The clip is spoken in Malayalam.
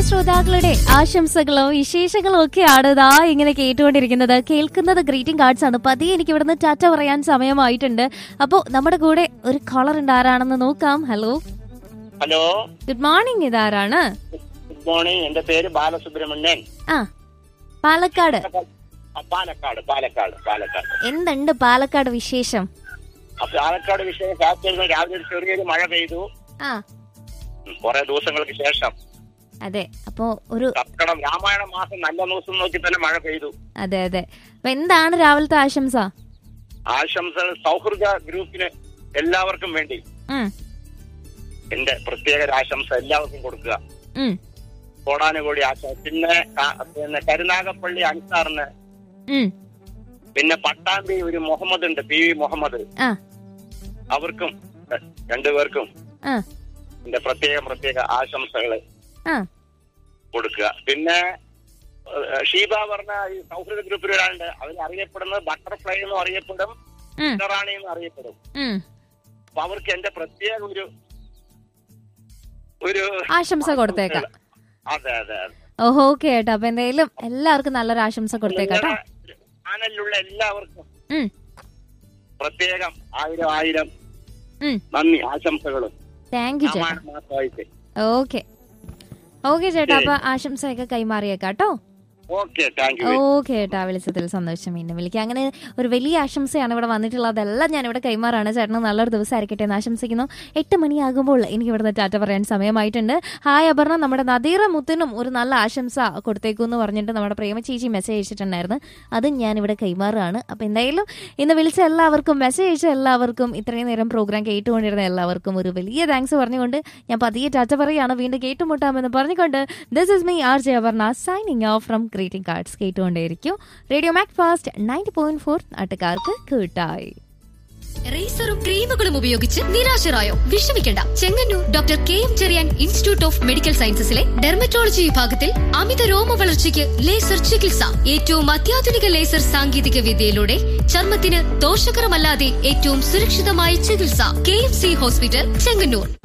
ശ്രോതാക്കളുടെ ആശംസകളോ വിശേഷങ്ങളോ ഒക്കെയാണ് ഇതാ ഇങ്ങനെ കേട്ടുകൊണ്ടിരിക്കുന്നത് കേൾക്കുന്നത് ഗ്രീറ്റിംഗ് കാർഡ്സ് ആണ് പതിയെ എനിക്ക് ഇവിടുന്ന് ടാറ്റ പറയാൻ സമയമായിട്ടുണ്ട് അപ്പോ നമ്മുടെ കൂടെ ഒരു കളർ ഉണ്ട് ആരാണെന്ന് നോക്കാം ഹലോ ഹലോ ഗുഡ് മോർണിംഗ് ഇതാരാണ് ഗുഡ് മോർണിംഗ് എന്റെ പേര് ബാലസുബ്രഹ്മണ്യൻ ആ പാലക്കാട് ആ, പാലക്കാട് പാലക്കാട് പാലക്കാട് എന്തുണ്ട് പാലക്കാട് വിശേഷം അപ്പൊ പാലക്കാട് വിഷയം കാത്തിരുന്ന് രാവിലെ ഒരു ചെറിയൊരു മഴ പെയ്തു ആ ഉം, കുറെ ദിവസങ്ങൾക്ക് ശേഷം അതെ അപ്പോ ഒരു കർക്കടം രാമായണ മാസം നല്ല ദിവസം നോക്കി തന്നെ മഴ പെയ്തു അതെ അതെ അപ്പൊ എന്താണ് രാവിലത്തെ ആശംസ ആശംസകൾ സൗഹൃദ ഗ്രൂപ്പിന് എല്ലാവർക്കും വേണ്ടി ഉം, എന്റെ പ്രത്യേക ഒരു ആശംസ എല്ലാവർക്കും കൊടുക്കുക ഉം, കോടാനുകൂടി ആശംസ പിന്നെ ക- പിന്നെ കരുനാഗപ്പള്ളി അൻസാറിന് ഉം. പിന്നെ പട്ടാമ്പി ഒരു മുഹമ്മദ് ഉണ്ട് പി വി മുഹമ്മദ് ആ അവർക്കും ര- രണ്ടുപേർക്കും ആ എന്റെ പ്രത്യേക പ്രത്യേക ആശംസകള് ആ കൊടുക്കുക പിന്നെ ഏഹ്, ഷീബ പറഞ്ഞ ഈ സൗഹൃദ ഗ്രൂപ്പിൽ ഒരാളുണ്ട് അവർ അറിയപ്പെടുന്നത് ബട്ടർഫ്ലൈ എന്നും അറിയപ്പെടും ഉം, റാണി എന്നും അറിയപ്പെടും ഉം. അപ്പൊ അവർക്ക് എന്റെ പ്രത്യേക ഒരു ഒരു ആശംസ കൊടുത്തേക്കാം അതെ അതെ അതെ ഓഹോ ഓക്കെ ഏട്ടാ അപ്പൊ എന്തായാലും എല്ലാവർക്കും നല്ലൊരു ആശംസ കൊടുത്തേക്കാം കേട്ടോ നിങ്ങളുടെ ചാനലിലുള്ള എല്ലാവർക്കും ഉം, പ്രത്യേകം ആയിരം ആയിരം ഉം. നന്ദി ആശംസകളും താങ്ക് യു ചേട്ടാ രാമായണ മാസമായിട്ട് ഓക്കെ ഓക്കെ ചേട്ടാ അപ്പൊ ആശംസയൊക്കെ കൈമാറിയേക്കാം കേട്ടോ ഓക്കെ താങ്ക് യു ഓക്കെ ഏട്ടാ വിളിച്ചതിൽ സന്തോഷം വീണ്ടും വിളിക്കുക അങ്ങനെ ഒരു വലിയ ആശംസയാണ് ഇവിടെ വന്നിട്ടുള്ളത് അതെല്ലാം ഞാൻ ഇവിടെ കൈമാറാണ് ചേട്ടന് നല്ലൊരു ദിവസം ആയിരിക്കട്ടെ എന്ന് ആശംസിക്കുന്നു എട്ട് മണിയാകുമ്പോൾ എനിക്ക് ഇവിടുന്ന് ടാറ്റ പറയാൻ സമയമായിട്ടുണ്ട് ഹായ് അപർണ നമ്മുടെ നദീറ മുത്തിനും ഒരു നല്ല ആശംസ കൊടുത്തേക്കൂ എന്ന് പറഞ്ഞിട്ട് നമ്മുടെ പ്രേമ ചേച്ചി മെസ്സേജ് അയച്ചിട്ടുണ്ടായിരുന്നു അതും ഞാൻ ഇവിടെ കൈമാറുകയാണ് അപ്പൊ എന്തായാലും ഇന്ന് വിളിച്ച എല്ലാവർക്കും മെസ്സേജ് അയച്ച എല്ലാവർക്കും ഇത്രയും നേരം പ്രോഗ്രാം കേട്ടുകൊണ്ടിരുന്ന എല്ലാവർക്കും ഒരു വലിയ താങ്ക്സ് പറഞ്ഞുകൊണ്ട് ഞാൻ പതിയെ ടാറ്റ പറയുകയാണ് വീണ്ടും കേട്ടുമുട്ടാമെന്ന് പറഞ്ഞുകൊണ്ട് this is me R J Aparna signing off from greeting cards കേട്ടുകൊണ്ടേയിരിക്കും radio Mac Fast ninety point four നാട്ടുകാർക്ക് കൂട്ടായി റേസറും ക്രീമുകളും ഉപയോഗിച്ച് നിരാശരായോ വിഷമിക്കണ്ട Chengannur doctor K M Cherian institute of medical സയൻസസിലെ ഡെർമറ്റോളജി വിഭാഗത്തിൽ അമിത രോമ വളർച്ചയ്ക്ക് ലേസർ ചികിത്സ ഏറ്റവും അത്യാധുനിക ലേസർ സാങ്കേതിക വിദ്യയിലൂടെ ചർമ്മത്തിന് ദോഷകരമല്ലാതെ ഏറ്റവും സുരക്ഷിതമായ ചികിത്സ K M C hospital Chengannur